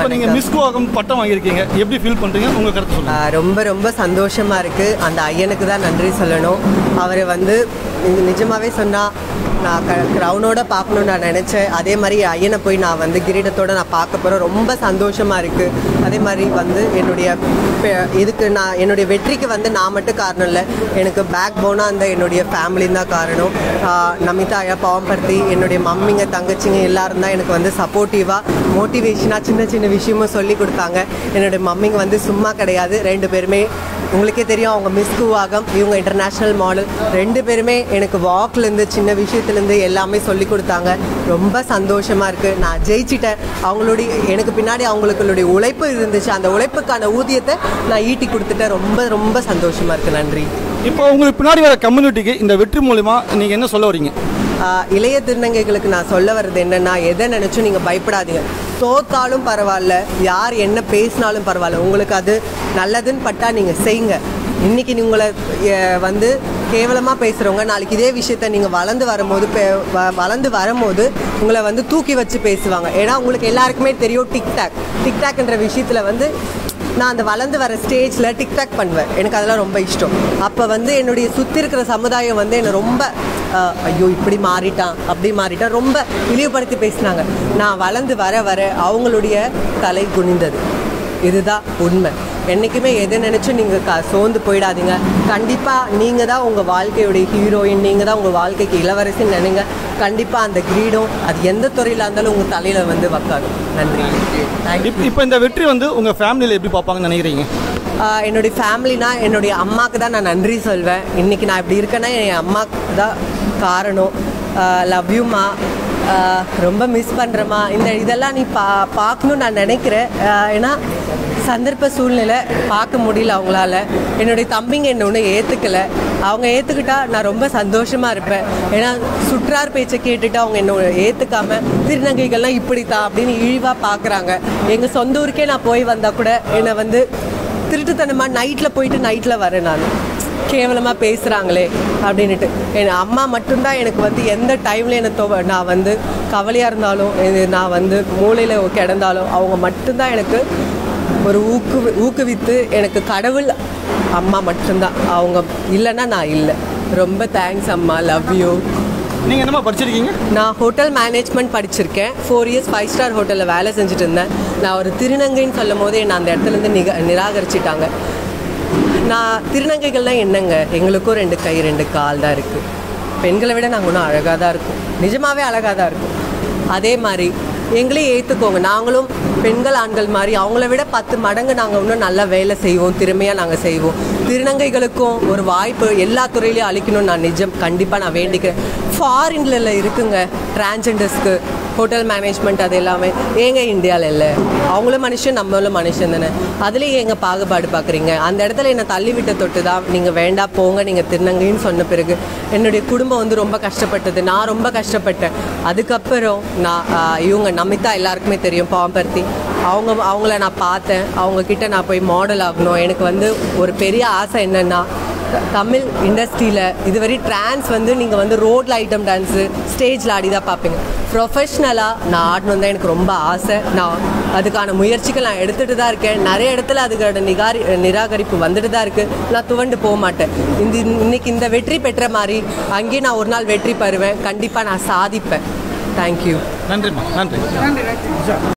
நீங்கள் மிஸ் கோவாகம் பட்டம் வாங்கியிருக்கீங்க எப்படி ஃபீல் பண்ணுறீங்க உங்கள் கருத்து சொல்லுங்கள் ஆஹ் ரொம்ப ரொம்ப சந்தோஷமா இருக்கு அந்த ஐயனுக்கு தான் நன்றி சொல்லணும் அவரை வந்து நி- நிஜமாவே சொன்னா நான் க க்ரௌனோட பார்க்கணும்னு நான் நினச்சேன் அதே மாதிரி ஐயனை போய் நான் வந்து கிரீடத்தோட நான் பார்க்க போகிறேன் ரொம்ப சந்தோஷமா இருக்கு அதே மாதிரி வந்து என்னுடைய பெ- இதுக்கு நான் என்னுடைய வெற்றிக்கு வந்து நான் மட்டும் காரணம் இல்லை எனக்கு பேக் போனாக அந்த என்னுடைய ஃபேமிலியும் தான் காரணம் ஆஹ் நமிதா ஐயா பாவம்பருத்தி என்னுடைய மம்மிங்க தங்கச்சிங்க எல்லாரும் தான் எனக்கு வந்து சப்போர்ட்டிவாக மோட்டிவேஷனாக சின்ன சின்ன விஷயமும் சொல்லி கொடுத்தாங்க என்னுடைய மம்மிங்க வந்து சும்மா கிடையாது ரெண்டு பேருமே உங்களுக்கே தெரியும் அவங்க மிஸ் கூவாகம் இவங்க இன்டர்நேஷ்னல் மாடல் ரெண்டு பேருமே எனக்கு வாக்லேருந்து சின்ன விஷயத்துலேருந்து எல்லாமே சொல்லி கொடுத்தாங்க ரொம்ப சந்தோஷமாக இருக்குது நான் ஜெயிச்சிட்டேன் அவங்களுடைய எனக்கு பின்னாடி அவங்களுடைய உழைப்பு இருந்துச்சு அந்த உழைப்புக்கான ஊதியத்தை நான் ஈட்டி கொடுத்துட்டேன் ரொம்ப ரொம்ப சந்தோஷமாக இருக்குது நன்றி இப்போ உங்களுக்கு பின்னாடி வர கம்யூனிட்டிக்கு இந்த வெற்றி மூலிமா நீங்கள் என்ன சொல்ல வரீங்க ஆஹ் இளைய திருநங்கைகளுக்கு நான் சொல்ல வர்றது என்னன்னா எதை நினைச்சும் நீங்க பயப்படாதீங்க தோத்தாலும் பரவாயில்ல யார் என்ன பேசினாலும் பரவாயில்ல உங்களுக்கு அது நல்லதுன்னு பட்டா நீங்க செய்யுங்க இன்னைக்கு நீ உங்களை அஹ், வந்து கேவலமா பேசுறவங்க நாளைக்கு இதே விஷயத்த நீங்க வளர்ந்து வரும்போது பே- வ- வளர்ந்து வரும்போது உங்களை வந்து தூக்கி வச்சு பேசுவாங்க ஏன்னா உங்களுக்கு எல்லாருக்குமே தெரியும் டிக்டாக் டிக்டாக்ன்ற விஷயத்துல வந்து நான் அந்த வளர்ந்து வர ஸ்டேஜில் டிக்டாக் பண்ணுவேன் எனக்கு அதெல்லாம் ரொம்ப இஷ்டம் அப்போ வந்து என்னுடைய சுற்றி இருக்கிற சமுதாயம் வந்து என்னை ரொம்ப அஹ், ஐயோ இப்படி மாறிட்டான் அப்படி மாறிட்டான் ரொம்ப இழிவுபடுத்தி பேசினாங்க நான் வளர்ந்து வர வர அவங்களுடைய தலை குனிந்தது இதுதான் உண்மை என்றைக்குமே எதை நினச்சும் நீங்கள் க சோர்ந்து போயிடாதீங்க கண்டிப்பாக நீங்கள் தான் உங்கள் வாழ்க்கையுடைய ஹீரோயின் நீங்கள் தான் உங்கள் வாழ்க்கைக்கு இளவரசின்னு நினைங்க கண்டிப்பாக அந்த கிரீடம் அது எந்த துறையில் இருந்தாலும் உங்கள் தலையில் வந்து வைக்காது நன்றி தேங்க்யூ இப் இப்போ இந்த வெற்றி வந்து உங்கள் ஃபேமிலியில் எப்படி பார்ப்பாங்கன்னு நினைக்கிறீங்க ஆஹ் என்னுடைய ஃபேமிலினா என்னுடைய அம்மாவுக்கு தான் நான் நன்றி சொல்வேன் இன்னைக்கு நான் இப்படி இருக்கேன்னா என் அம்மாவுக்கு தான் காரணம் லவ் யூமா ரொம்ப மிஸ் பண்ணுறேம்மா இந்த இதெல்லாம் நீ பா பார்க்கணும்னு நான் நினைக்கிறேன் ஆஹ் ஏன்னா சந்தர்ப்ப சூழ்நிலை பார்க்க முடியல அவங்களால என்னுடைய தம்பிங்க என்ன ஒன்று ஏற்றுக்கலை அவங்க ஏற்றுக்கிட்டா நான் ரொம்ப சந்தோஷமாக இருப்பேன் ஏன்னா சுற்றார் பேச்சை கேட்டுட்டு அவங்க என்ன ஏற்றுக்காம திருநங்கைகள்லாம் இப்படி தான் அப்படின்னு இழிவாக பார்க்குறாங்க எங்கள் சொந்த ஊருக்கே நான் போய் வந்தால் கூட என்னை வந்து திருட்டுத்தனமாக நைட்டில் போயிட்டு நைட்டில் வரேன் நான் கேவலமாக பேசுகிறாங்களே அப்படின்னுட்டு என் அம்மா மட்டும்தான் எனக்கு வந்து எந்த டைமில் என்னை தொ நான் வந்து கவலையாக இருந்தாலும் இது நான் வந்து மூளையில் கிடந்தாலும் அவங்க மட்டும்தான் எனக்கு ஒரு ஊக்கு ஊக்குவித்து எனக்கு கடவுள் அம்மா மட்டும்தான் அவங்க இல்லைன்னா நான் இல்லை ரொம்ப தேங்க்ஸ் அம்மா லவ் யூ நீங்கள் என்னமா படிச்சிருக்கீங்க நான் ஹோட்டல் மேனேஜ்மெண்ட் படிச்சிருக்கேன் ஃபோர் இயர்ஸ் ஃபைவ் ஸ்டார் ஹோட்டலில் வேலை செஞ்சுட்டு இருந்தேன் நான் ஒரு திருநங்கைன்னு சொல்லும் போது என்னை அந்த இடத்துலேருந்து நிக நிராகரிச்சிட்டாங்க நான் திருநங்கைகள்லாம் என்னங்க எங்களுக்கும் ரெண்டு கை ரெண்டு கால் தான் இருக்குது பெண்களை விட நாங்கள் இன்னும் அழகாக தான் இருக்கோம் நிஜமாவே அழகாக தான் இருக்கும் அதே மாதிரி எங்களையும் ஏற்றுக்கோங்க நாங்களும் பெண்கள் ஆண்கள் மாதிரி அவங்கள விட பத்து மடங்கு நாங்கள் இன்னும் நல்லா வேலை செய்வோம் திறமையாக நாங்கள் செய்வோம் திருநங்கைகளுக்கும் ஒரு வாய்ப்பு எல்லா துறையிலையும் அளிக்கணும்னு நான் நிஜம் கண்டிப்பாக நான் வேண்டிக்கிறேன் ஃபாரின்ல இருக்குங்க டிரான்ஜெண்டர்ஸ்க்கு ஹோட்டல் மேனேஜ்மெண்ட் அது எல்லாமே ஏங்க இந்தியாவில் இல்லை அவங்களும் மனுஷன் நம்மளும் மனுஷன் தானே அதுலேயும் ஏங்க பாகுபாடு பார்க்குறீங்க அந்த இடத்துல என்னை தள்ளி விட்ட தொட்டு தான் நீங்கள் வேண்டாம் போங்க நீங்கள் திருநங்கைன்னு சொன்ன பிறகு என்னுடைய குடும்பம் வந்து ரொம்ப கஷ்டப்பட்டது நான் ரொம்ப கஷ்டப்பட்டேன் அதுக்கப்புறம் நான் ஆஹ், இவங்க நமிதா எல்லாருக்குமே தெரியும் பாம்பர்த்தி அவங்க அவங்கள நான் பார்த்தேன் அவங்க கிட்ட நான் போய் மாடல் ஆகணும் எனக்கு வந்து ஒரு பெரிய ஆசை என்னென்னா த- தமிழ் இண்டஸ்ட்ரியில் இதுவரை ட்ரான்ஸ் வந்து நீங்கள் வந்து ரோட்ல ஐட்டம் டான்ஸு ஸ்டேஜில் ஆடி தான் பார்ப்பீங்க ப்ரொஃபஷ்னலாக நான் ஆடணும் தான் எனக்கு ரொம்ப ஆசை நான் அதுக்கான முயற்சிகள் நான் எடுத்துகிட்டு தான் இருக்கேன் நிறைய இடத்துல அதுக்கான நிகாரி நிராகரிப்பு வந்துட்டு தான் இருக்குது நான் துவண்டு போக மாட்டேன் இந்த இன்னைக்கு இந்த வெற்றி பெற்ற மாதிரி அங்கேயும் நான் ஒரு நாள் வெற்றி பெறுவேன் கண்டிப்பாக நான் சாதிப்பேன் தேங்க்யூ நன்றிம்மா நன்றி